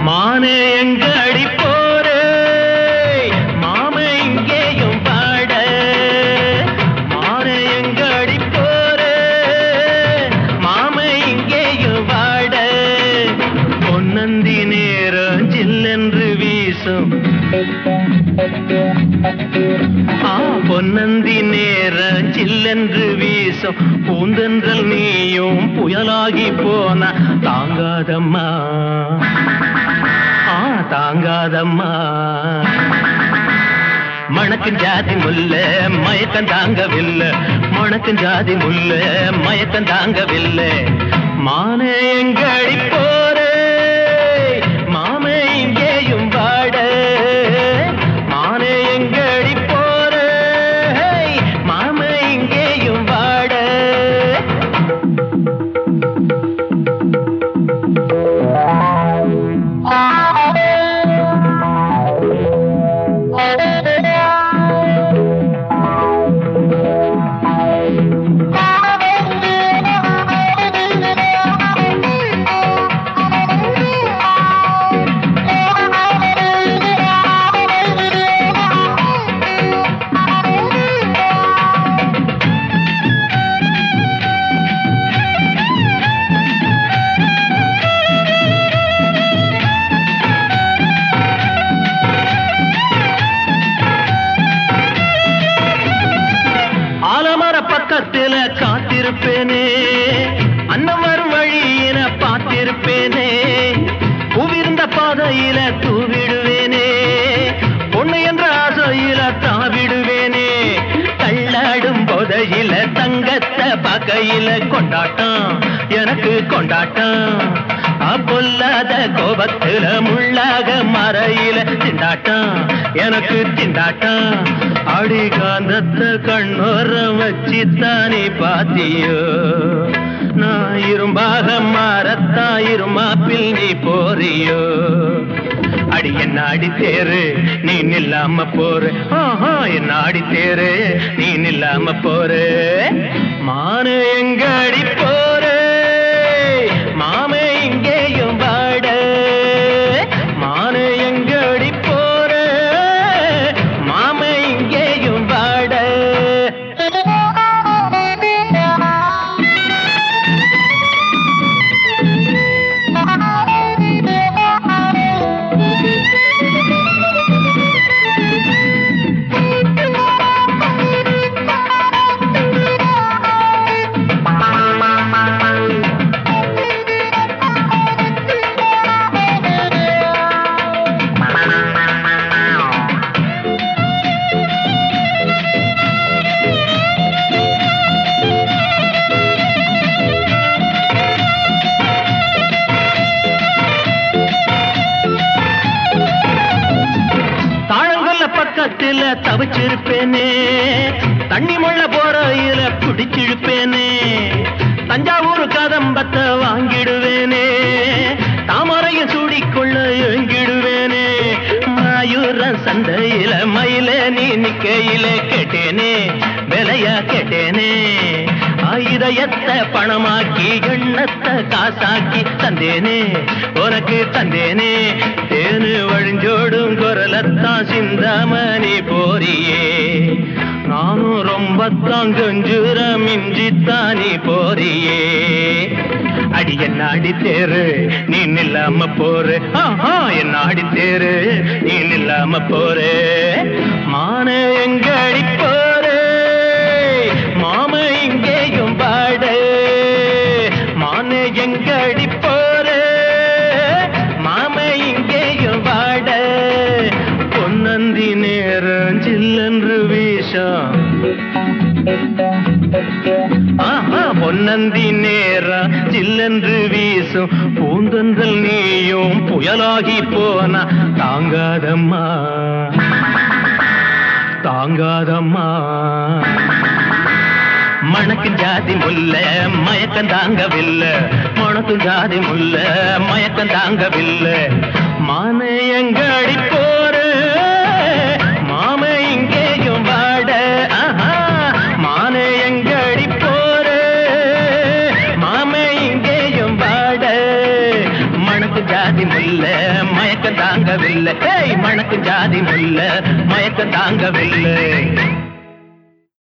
மானே எங்க அடி போரே மாமே இங்கேயும் பாட மானே எங்க அடி போரே மாமே இங்கேயும் வாட பொன்னந்தி நேரம் ஜில்லென்று வீசும் ஆ பொன்னந்தி நேர சில்லென்று வீசும் பூந்தென்றல் நீயும் புயலாகி போன தாங்காதம்மா ஆ தாங்காதம்மா மணக்கும் ஜாதி முல்ல மயக்கம் தாங்கவில்லை மணக்கும் ஜாதி முல்ல மயக்கம் தாங்கவில்லை மானே எங்கடி போரே மாமே இங்கேயும் வாட மானே எங்கடி போரே மாமே இங்கேயும் வாட ஆலமர பக்கத்துல காத்திருப்பேனே அன்னம் வரும் வழியில பார்த்திருப்பேனே புவிர்ந்த பாதையில தூவிடுவேனே பொண்ணு என்ற ஆசையில தாவிடுவேனே தள்ளாடும் போதையில தங்கத்தை பகையில கொண்டாட்டம் எனக்கு கொண்டாட்டம் அப்பொல்லாத கோபத்துல முள்ளாக மறையில திண்டாட்டம் எனக்கு திண்டாட்டம் அடி காந்தத்தை கண்ணோர வச்சு தானே பாத்தியோ நான் இரும்பாக மாறத்தான் இருமாப்பில் நீ போறியோ அடி என்ன அடி தேரு நீ நில்லாம போற ஆஹா என்ன அடி தேரு நீ நில்லாம போற மானு எங்க அடி போற மாமே இங்கேயும் வாட மானு எங்க அடி போற மாமே இங்கேயும் வாட தாழங்கல்ல பக்கத்துல தவிச்சிருப்பேனே தண்ணி முள்ள போறையில பிடிச்சிருப்பேனே தஞ்சாவூர் கதம்பத்தை வாங்கிடுவேனே தாமரையும் சூடிக்கொள்ள எங்கிடுவேனே மாயூர சந்தையில மயில நீ நிக்கையில கேட்டேனே விலையா கேட்டேனே ஆயுதயத்தை பணமாக்கி எண்ணத்தை காசாக்கி தந்தேனே உனக்கு தந்தேனே தேனு வழிஞ்சோடும் குரலத்தான் சிந்தாமணி போறியே நானும் ரொம்ப தாங்கஞ்சுர மிஞ்சித்தானி போறியே அடி என்ன அடி தேரு நீ நில்லாம போற ஆஹா என்ன அடி தேரு நீ நில்லாம போற மான எங்க அடி போற மாம இங்கேயும் பாட மான எங்க அடி போற மாம இங்கேயும் வாட பொன்னந்தி நேரம் சில்லென்று வீசம் ஆஹா பொன்னந்தி நேரம் சில்லென்று வீசும் பூந்தந்தல் நீயும் புயலாகி போனா தாங்காதம்மா தாங்காதம்மா மணக்கும் ஜாதி முல்ல மயக்கம் தாங்கவில்லை மணக்கும் ஜாதி முல்ல மயக்கம் தாங்கவில்லை மான எங்க அடி போற மாம இங்கேயும் வாட ஆஹா மான எங்க அடி போற மாம இங்கேயும் வாட மணக்கு ஜாதி முல்ல முல்ல மயக்கம் தாங்கவில்லை ஏய் மணக்கும் ஜாதி முல்ல மயக்கம் தாங்கவில்லை